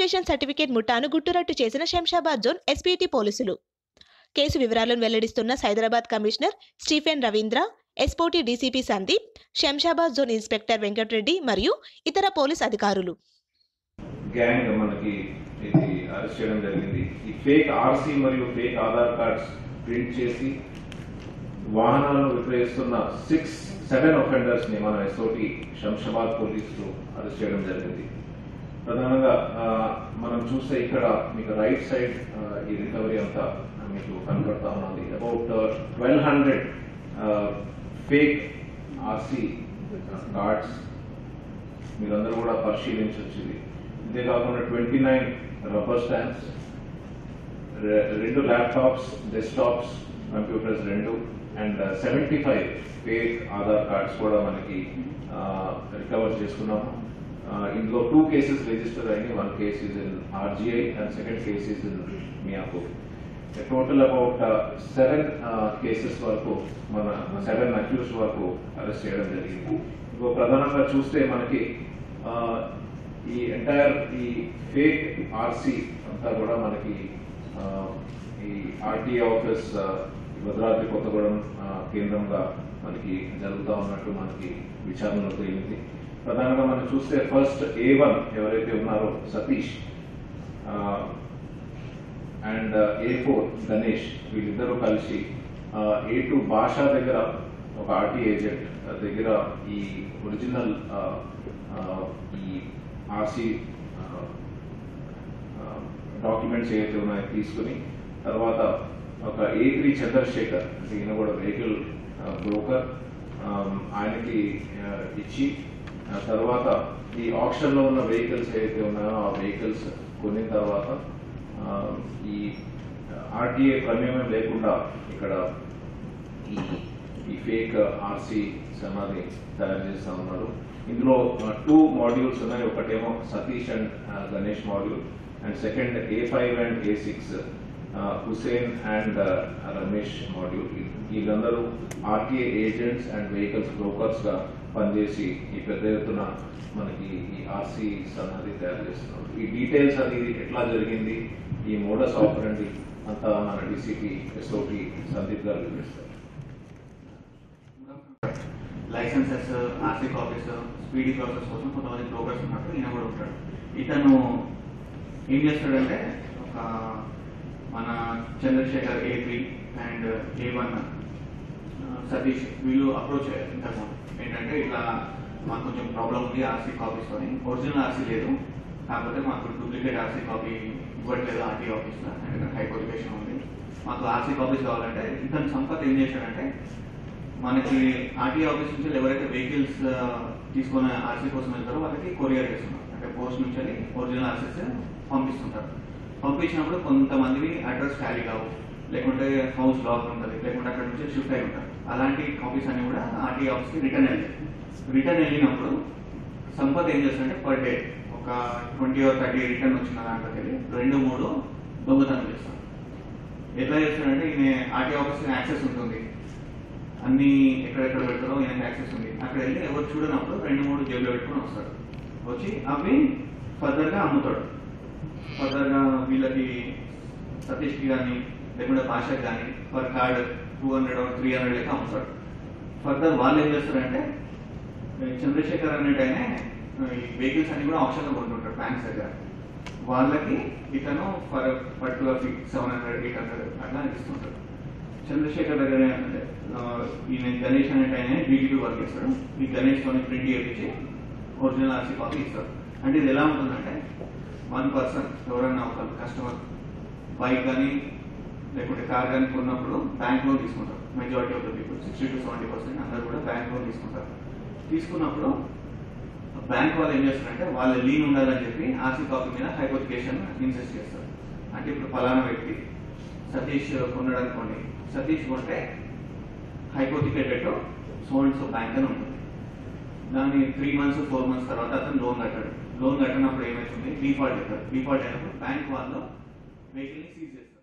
registration certificate ముఠాను గుట్టురట్టు చేసిన శంషాబాద్ జోన్ ఎస్పీటీ పోలీసులు కేసు వివరాలను వెల్లడిస్తున్న Cyberabad commissioner Stephen Ravindra SOT DCP Sandeep Shamshabad zone inspector Venkatareddy మరియు ఇతర పోలీస్ అధికారులు గ్యాంగ్ మనకి ఇది అరెస్ట్ చేయడం జరిగింది ఈ ఫేక్ ఆర్సీ మరియు ఫేక్ ఆధార్ కార్డ్స్ ప్రింట్ చేసి వాహనాలను విక్రయిస్తున్న సిక్స్ సెవెన్ ఒఫెండర్స్ ని మన ఎస్ఓటి శంషాబాద్ పోలీసులు అరెస్ట్ చేయడం జరిగింది ప్రధానంగా ఆ, మనం చూస్తే ఇక్కడ మీకు రైట్ సైడ్ ఈ రికవరీ అంతా మీకు కనబడతా ఉన్నది about twelve hundred fake RC cards మీరందరూ కూడా పరిశీలించవచ్చు ఇది ఇదే కాకుండా ట్వంటీ నైన్ రబ్బర్ స్టాండ్స్ రెండు ల్యాప్టాప్స్ డెస్క్టాప్స్ కంప్యూటర్స్ రెండు and seventy five fake Aadhaar cards కూడా మనకి రికవర్ చేసుకున్నాము ఆ, ఇందులో టూ కేసెస్ రిజిస్టర్ అయింది one case is in RGI and second case is in Miyapur total about seven cases వరకు మన సెవెన్ అక్యూస్ వరకు అరెస్ట్ చేయడం జరిగింది ఇంకో ప్రధానంగా చూస్తే మనకి ఆ, ఈ ఎంటైర్ ఈ ఫేక్ ఆర్సీ అంతా కూడా మనకి ఆ, ఈ ఆర్టీఏ ఆఫీస్ ఆ, భద్రాద్రి కొత్తగూడెం ఆ, కేంద్రంగా మనకి జరుగుతూ ఉన్నట్టు మనకి విచారణలో తేలింది ప్రధానంగా మనం చూస్తే ఫస్ట్ ఏ వన్ ఎవరైతే ఉన్నారో Satish and A four Ganesh వీళ్ళిద్దరూ కలిసి ఏ టూ భాషా దగ్గర ఒక ఆర్టీ ఏజెంట్ దగ్గర ఈ ఒరిజినల్ ఈ ఆర్సీ డాక్యుమెంట్స్ ఏవైతే ఉన్నాయో తీసుకుని తర్వాత ఒక ఏ త్రీ చంద్రశేఖర్ అంటే ఈయన కూడా వెహికల్ బ్రోకర్ ఆయనకి ఆ, ఇచ్చి ఆ తర్వాత ఈ ఆప్షన్ లో ఉన్న వెహికల్స్ ఏవైతే ఉన్నాయో ఆ వెహికల్స్ కొనిన తర్వాత ఆ, ఈ ఆర్టీఏ ప్రమేయం లేకుండా ఇక్కడ ఈ ఈ ఫేక్ ఆర్సీ అన్నది తయారు చేస్తా ఉన్నారు ఇందులో టూ మాడ్యూల్స్ ఉన్నాయి ఒకటేమో Satish and Ganesh module and second A five and A six Hussain and Ramesh module వీళ్ళందరూ RTA agents and vehicles brokers గా పనిచేసి ఈ పెద్ద ఎత్తున మనకి ఈ ఆర్సీస్ అన్నది తయారు చేస్తున్నారు ఈ డీటెయిల్స్ అనేది ఎట్లా జరిగింది ఈ మోడస్ ఆపరండి అంతా మన డిసిపి ఎస్ఓటి సందీప్ గారు వివరిస్తారు licenses RC copies speedy process కోసం కొంతమంది బ్రోకర్స్ ఉన్నట్టు ఈయన కూడా ఉంటాడు ఇతను ఏం చేస్తాడంటే ఒక మన Chandrashekar A three and A one Satish వీళ్ళు అప్రోచ్ అయ్యారు ఇంతకుముందు ఏంటంటే ఇట్లా మాకు కొంచెం ప్రాబ్లం ఉంది ఆర్సీ కాపీస్ అని ఒరిజినల్ ఆర్సీ లేదు కాకపోతే మాకు డూప్లికేట్ ఆర్సీ కాపీ ఇవ్వట్లేదు ఆర్టీ ఆఫీస్లో ఎందుకంటే హై క్వాలిఫికేషన్ ఉంది మాకు ఆర్సీ కాపీస్ కావాలంటే ఇతను సంపత్ ఏం చేశాడంటే మనకి ఆర్టీ ఆఫీస్ నుంచి ఎవరైతే వెహికల్స్ తీసుకుని ఆర్సీ కోసం వెళ్తారో వాళ్ళకి కొరియర్ చేస్తున్నారు అంటే పోస్ట్ నుంచి ఒరిజినల్ ఆర్సీస్ పంపిస్తుంటారు పంపించినప్పుడు కొంతమందివి అడ్రస్ టాలీ కావు లేకుంటే హౌస్ లాక్ ఉంటుంది లేకుంటే అక్కడ నుంచి షిఫ్ట్ అయి ఉంటారు అలాంటి కాపీస్ అన్ని కూడా ఆర్టీ ఆఫీస్కి రిటర్న్ వెళ్తాయి రిటర్న్ వెళ్ళినప్పుడు సంపత్ ఏం చేస్తాడంటే పర్ డే ఒక ట్వంటీ ఆర్ థర్టీ రిటర్న్ వచ్చిన దాంట్లోకి వెళ్ళి రెండు మూడు దొంగతనం చేస్తాడు ఎట్లా చేస్తాడంటే ఈయన ఆర్టీ ఆఫీస్కి యాక్సెస్ ఉంటుంది అన్ని ఎక్కడెక్కడ పెడతారో ఈయనకి యాక్సెస్ ఉంది అక్కడ వెళ్ళి ఎవరు చూడనప్పుడు రెండు మూడు జేబులో పెట్టుకొని వస్తాడు వచ్చి అవి ఫర్దర్గా అమ్ముతాడు ఫర్దర్గా వీళ్ళకి సతీష్కి కానీ లేకుంటే భాషకి కానీ per card two hundred three hundred లెక్క అమ్ముతాడు ఫర్దర్ వాళ్ళు ఏం చేస్తారంటే ఈ చంద్రశేఖర్ అనేటైనే ఈ వెహికల్స్ అన్ని కూడా ఆప్షన్లో కొంటుంటాడు బ్యాంక్స్ దగ్గర వాళ్ళకి ఇతను for particular fee seven hundred eight hundred అట్లా ఇస్తుంటాడు చంద్రశేఖర్ దగ్గర ఏంటంటే ఆ, ఈయన గణేష్ అనేట ఆయన డీటీపీ వర్క్ చేస్తాడు ఈ గణేష్ తోని ప్రింట్ చేయించి ఒరిజినల్ ఆర్సీ కాపీ ఇస్తాడు అంటే ఇది ఎలా ఉంటుందంటే వన్ పర్సన్ ఎవరైనా ఒక కస్టమర్ బైక్ కానీ లేకుంటే కార్ కానీ కొన్నప్పుడు బ్యాంక్ లోన్ తీసుకుంటారు majority of the people sixty to seventy percent అందరూ కూడా బ్యాంక్ లోన్ తీసుకుంటారు తీసుకున్నప్పుడు బ్యాంక్ వాళ్ళు ఏం చేస్తారంటే వాళ్ళ లీన్ ఉండాలని చెప్పి ఆర్సీ కాపీ మీద హైపోతికేషన్ ఇన్సెస్ట్ చేస్తారు అంటే ఇప్పుడు ఫలానా వ్యక్తి సతీష్ కొన్నాడు అనుకోండి సతీష్ కొంటే hypothecated so and so bank అని ఉంటుంది దాని త్రీ మంత్స్ ఫోర్ మంత్స్ తర్వాత అతను లోన్ కట్టాడు లోన్ కట్టినప్పుడు ఏమవుతుంది డిఫాల్ట్ అవుతాడు డిఫాల్ట్ అయినప్పుడు బ్యాంక్ వాళ్ళు వెహికల్ని సీజ్ చేస్తారు